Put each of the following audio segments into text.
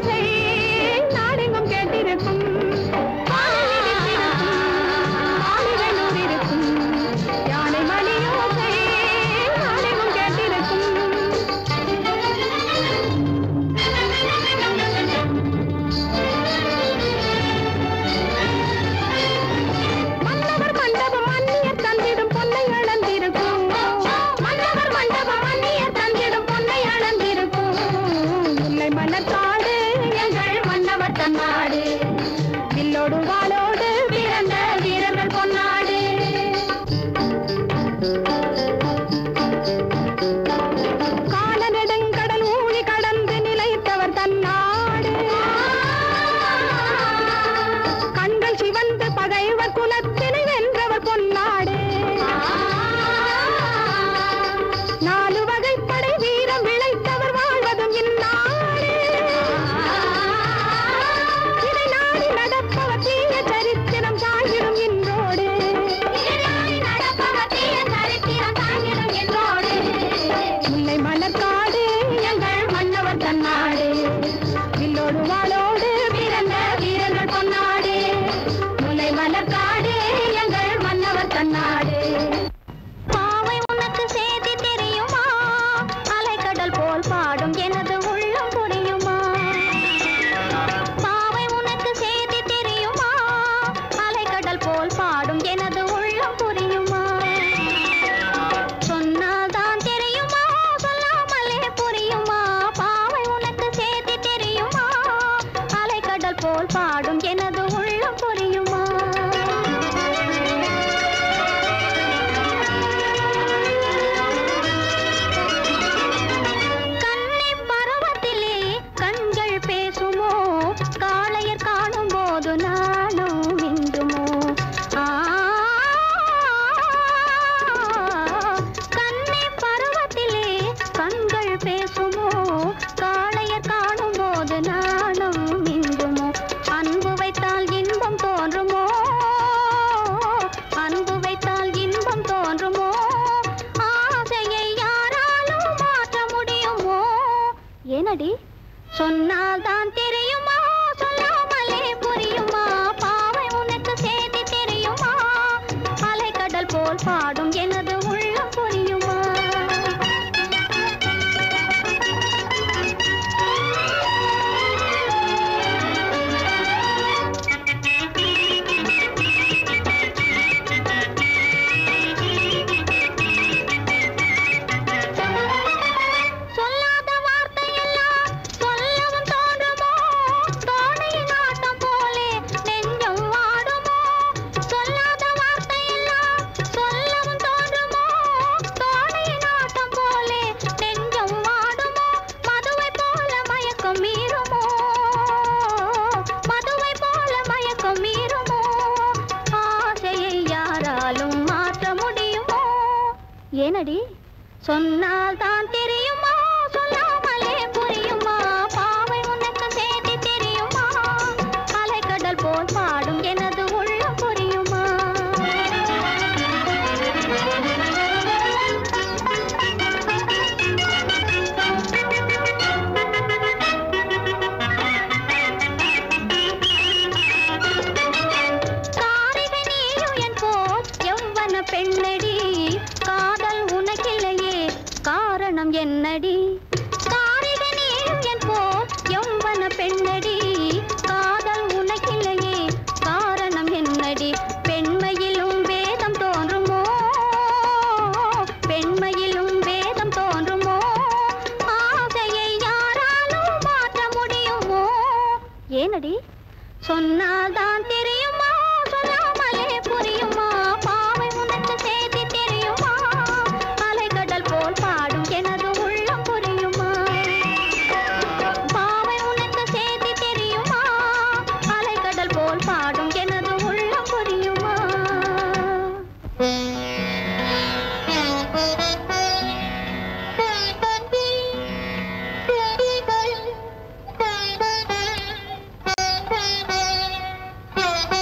ஓசை நாடெங்கும் கேட்டிருக்கும் ஆடுகளூர் இருக்கும் யானை மணி ஓசை நாடெங்கும் கேட்டிருக்கும் மன்னவர் மண்டபம் மன்னியர் தந்திடும் பொன்னை அளந்திருக்கும் மன்னவர் மண்டபம் மன்னியர் தந்திடும் பொன்னை அளந்திருக்கும் முல்லை மலர்காடு எங்கள் மன்னவர் தன்னாடு வில்லோடு வாளோடு பிறந்த வீரர்கள் பொன்னாடு கால நெடுங்கடல் ஊழி கடந்து நிலைத்தவர் தன்னாடு கண்கள் சிவந்து பகைவர் குலத்தினை வென்றவர் பொன்னாடு நாலு வகைப்படை வீரம் விளைத்தவர் வாழ்வதும் இந்நாடு இதை நாடி நடப்பவர் தீய சரித்திரம் சாகிடும் இன்றோடு முல்லை மலர்காடு எங்கள் மன்னவர் தன்னாடு வில்லோடு வாளோடு பிறந்த வீரர்கள் பொன்னாடு முல்லை மலர்காடு எங்கள் மன்னவர் தன்னாடு பாவை உனக்கு செய்தி தெரியுமா அலைக்கடல் போல் பாடும் எனது உள்ளம் புரியுமா பாவை உனக்கு செய்தி தெரியுமா அலைக்கடல் போல் பாடும் எனது உள்ளம் புரியுமா சொன்னால்தான் தெரியுமா சொல்லாமலே புரியுமா பாவை உனக்கு செய்தி தெரியுமா அலைக்கடல் போல் பாடும் எனது உள்ளம் புரியுமா கன்னி பருவத்திலே கண்கள் பேசுமோ காளையர் காணும் போது நானும் மிந்துமோ ஆ, கன்னி பருவத்திலே கண்கள் பேசுமோ காளையர் காணும் போது நானும் மிந்துமோ அன்பு வைத்தால் இன்பம் தோன்றுமோ அன்பு வைத்தால் இன்பம் தோன்றுமோ ஆசையை யாராலும் மாற்ற முடியுமோ ஏனடி சொன்னால் தான் தெரியுமா சொல்லாமலே புரியுமா பாவை உனக்கு செய்தி தெரியுமா அலைக்கடல் போல் பாடும் எனது உள்ளம் புரியுமா சொல்லாத வார்த்தையெல்லாம் சொல்லவும் தோன்றுமோ தோணையின் ஆட்டம் போலே நெஞ்சம் வாடுமோ சொல்லாத வார்த்தையெல்லாம் சொல்லவும் தோன்றுமோ தோணையின் ஆட்டம் போலே நெஞ்சம் வாடுமோ மதுவை போல மயக்கம் மீறுமோ மதுவை போல மயக்கம் மீறுமோ ஆசையை யாராலும் மாற்ற முடியுமோ ஏனடி சொன்னால் தான் தெரியுமா சொல்லாமலே புரியுமா பாவை உனக்கு செய்தி தெரியுமா அலைக்கடல் போல் பாடும் எனது உள்ளம் புரியுமா காரிகை நீயுயன் போல் எவ்வன பெண்ணடி காதல் உனக்கில்லையே காரணம் என்னடி காரிகை நீயுயன் போல் எவ்வன பெண்ணடி காதல் உனக்கில்லையே காரணம் என்னடி பெண்மையிலும் வேதம் தோன்றுமோ பெண்மையிலும் வேதம் தோன்றுமோ ஆசையை யாராலும் மாற்ற முடியுமோ ஏனடி சொன்னால்தான் தெரியுமா சொல்லாமலே புரியுமா பாவை உனக்கு செய்தி தெரியுமா அலைக்கடல் போல் பாடும் எனது உள்ளம் புரியுமா பாவை உனக்கு செய்தி தெரியுமா அலைக்கடல் போல் பாடும் எனது உள்ளம் புரியுமா Thank you.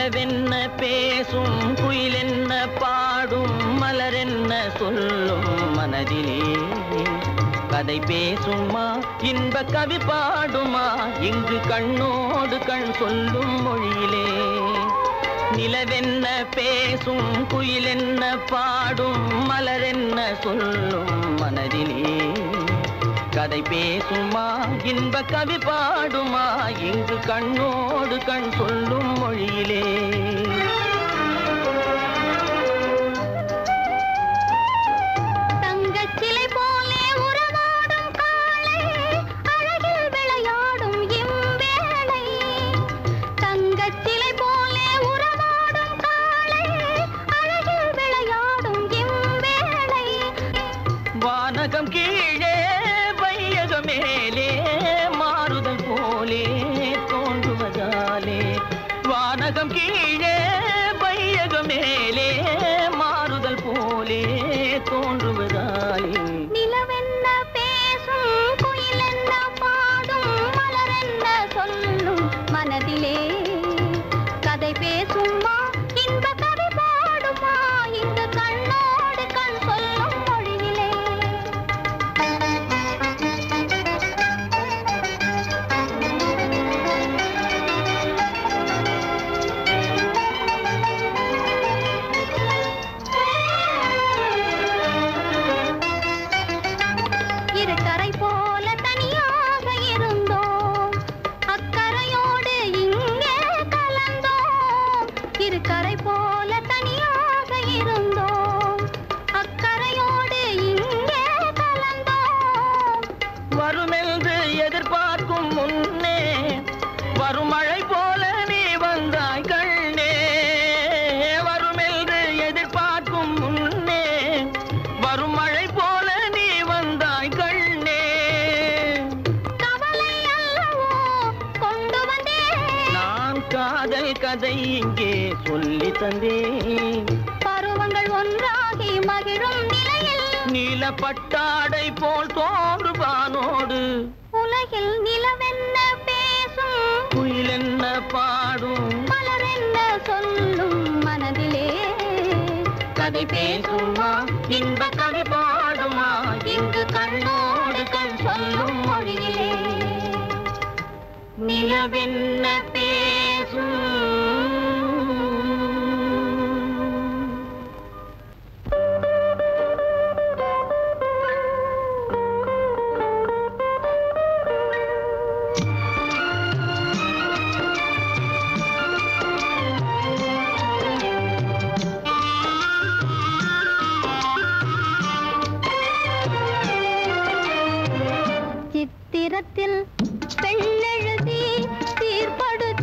நிலவென்ன பேசும் குயிலென்ன பாடும் மலரென்ன சொல்லும் மனதிலே கதை பேசுமா இன்ப கவி பாடுமா இங்கு கண்ணோடு கண் சொல்லும் மொழியிலே நிலவென்ன பேசும் குயிலென்ன பாடும் மலரென்ன சொல்லும் மனதிலே கதை பேசுமா இன்ப கவி பாடுமா இங்கு கண்ணோடு கண் சொல்லும் மொழியிலே தங்கச் சிலை போலே உறவாடும் காளை, அழகில் விளையாடும் இவ்வேளை. தங்கச் சிலை போலே உறவாடும் காளை, அழகில் விளையாடும் இவ்வேளை. வானகம் கீழே வையகம் மேலே மாறுதல் போலே தோன்றுவதாலே வானகம் கீழே வையகம் மேலே மாறுதல் போலே தோன்றுவதாலே நிலவென்ன பேசும் குயிலென்ன பாடும் மலரென்ன சொல்லும் மனதிலே கதை பேசுமா இன்ப கவி பாடுமா இங்கு கண்ணோடு கண் சொல்லும் மொழியிலே இருக்கரை போல தனியாக இருந்தோம் அக்கரையோடு இங்கே கலந்தோம் இருக்கரை போல தனியாக இருந்தோம் அக்கரையோடு இங்கே கலந்தோம் வருமென்று எதிர்பார்க்கும் முன்னே வரும் மழை போல நீ வந்தாய் கண்ணே வருமென்று எதிர்பார்க்கும் முன்னே வரும் மழை போல நீ வந்தாய் கண்ணே கவலை அல்லவோ கொண்டு வந்தேன் நான் காதல் கதை இங்கே சொல்லி தந்தேன் பருவங்கள் ஒன்றாகி மகிழும் நிலையில் நீல பட்டாடை போல் தோன்றுவானோடு உலகில் நிலவென்ன பேசும் குயிலென்ன பாடும் மலரென்ன சொல்லும் மனதிலே கதை பேசுமா இன்ப கவி பாடுமா இங்கு கண்ணோடு கண் சொல்லும் மொழியிலே நிலவென்ன பேசும் சித்திரத்தில் பெண்ணெழுதி சீர்படுத்தி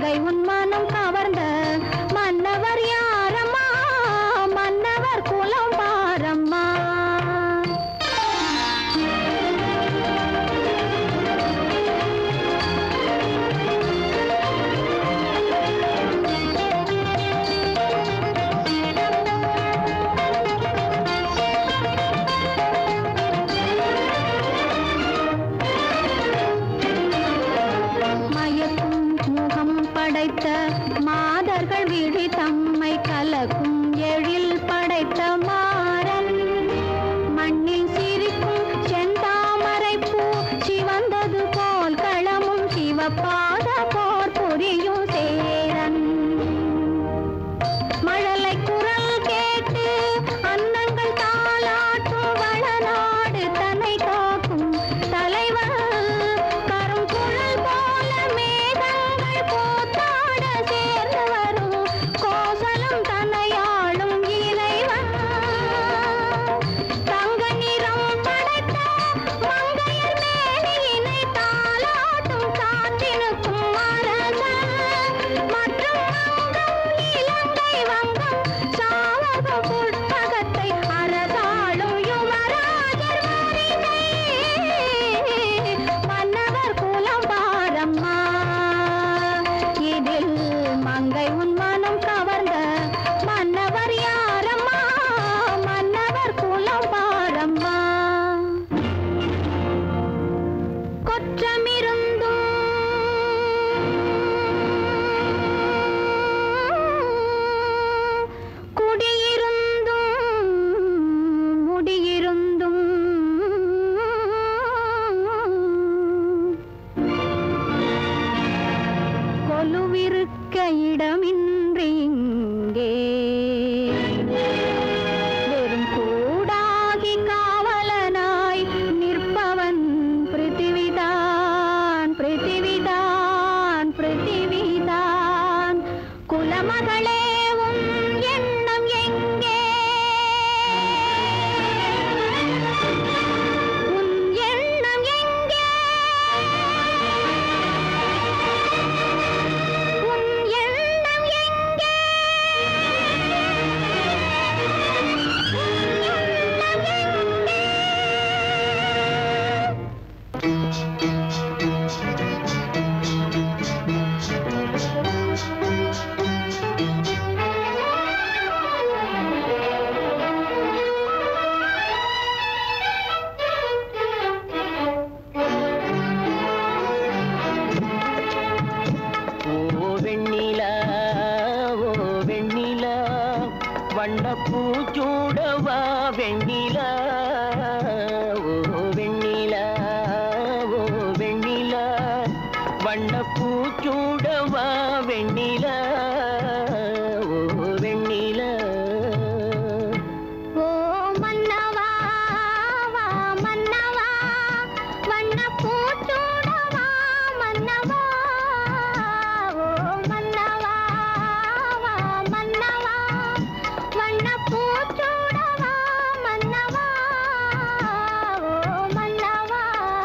மங்கை உன் மனம் கவர்ந்த மன்னவர் யாரம்மா மன்னவர் குலம் பாரம்மா மயக்கும் முகம் படைத்த மாதர்கள் விழி தம்மை கலக்கும் எழில் படைத்த மாறன் மண்ணில் சிரிக்கும் செந்தாமரை பூ சிவந்தது போல் களமும் சிவப்பாத போர் புரியும் சேரன் மழலை குரல் கேட்டு அன்னங்கள் தாளாட்டும் வளநாடு தன்னை காக்கும் தலைவன் கரும் குழல் போல மேகங்கள் போத்தாட சேர்ந்து வரும் கோசலம் தன்னையாளும் இறைவன் தங்க நிறம் படைத்த மங்கையர் மேனியினை தாளாட்டும் காற்றினுக்கும் அரசன் மற்றும் அங்கம் இலங்கை வங்கம் சாவக புட்பகத்தை அரசாளும் யுவராஜர் வரிசை மன்னவர் குலம் பாரம்மா இதில் மங்கை உன் மனம் கவர்ந்த மன்னவர் யாரம்மா மன்னவர் குலம் பாரம்மா கொற்றமிருந்தும் குடியிருந்தும் முடியிருந்தும் கொலுவிருக்க இடமின்றி இங்கே வெறும் கூடாகி காவலனாய் நிற்பவன் பிருத்திவிதான் பிருத்திவிதான் பிருத்திவிதான் குலமகளே உன் எண்ணம் எங்கே உன் எண்ணம் எங்கே உன் எண்ணம் எங்கே ஓ வெண்ணிலா ஓ வெண்ணிலா வண்ணப்பூச்சூடவா வெண்ணிலா ஓ வெண்ணிலா ஓ வெண்ணிலா வண்ணப்பூச்சூடவா வெண்ணிலா ஓ வெண்ணிலா ஓ மன்னவா வா மன்னவா வண்ணப் பூச்சூடவா மன்னவா ஓ மன்னவா வா மன்னவா வண்ணப் பூச்சூடவா மன்னவா ஓ மன்னவா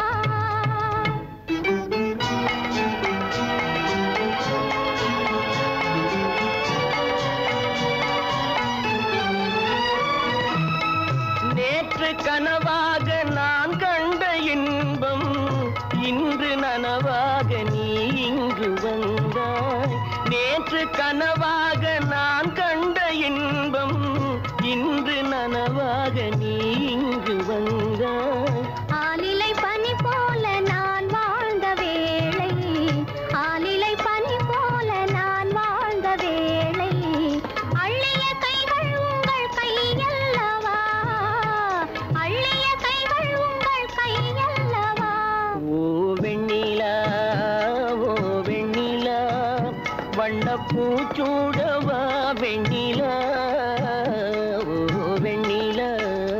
நேற்று கனவாக நான் கண்ட இன்பம் இன்று நனவாக நீ இங்கு வந்தாய் நேற்று கனவாக நான் கண்ட இன்பம் இன்று நனவாக நீ இங்கு வந்தாய் ஆலிலை பனி போல நான் வாழ்ந்த வேளை ஆலிலை பனி போல நான் வாழ்ந்த வேளை அள்ளிய கைகள் உங்கள் கையல்லவா அள்ளிய கைகள் உங்கள் கையல்லவா ஓ வெண்ணிலா ஓ வெண்ணிலா வண்ணப்பூச்சூடவா வெண்ணிலா ஓ வெண்ணிலா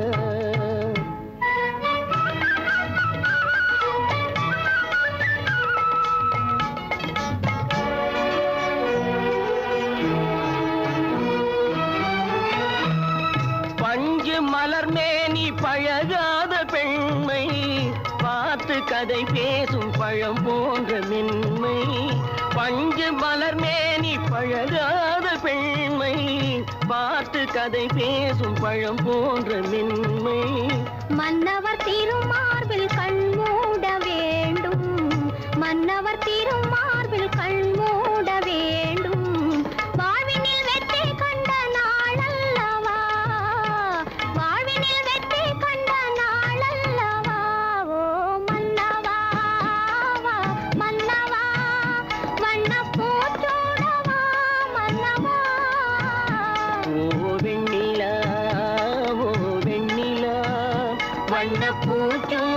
பஞ்சு மலர் மேனி பழகாத பெண்மை பார்த்து கதை பேசும் பழம் போன்ற மென்மை பஞ்சு மலர் மேனி பழகாத பெண்மை பார்த்து கதை பேசும் பழம் போன்ற மென்மை மன்னவர் திருமார்பில் கண் மூட வேண்டும் மன்னவர் திருமார்பில் கண் மூட வேண்டும் வாழ்வினில் வெற்றி கண்ட நாளல்லவா வாழ்வினில் வெற்றி கண்ட நாளல்லவா ஓ மன்னவா வா, மன்னவா வண்ணப் பூச்சூடவா மன்னவா ஓ வெண்ணிலா ஓ வெண்ணிலா வண்ண பூச்சூ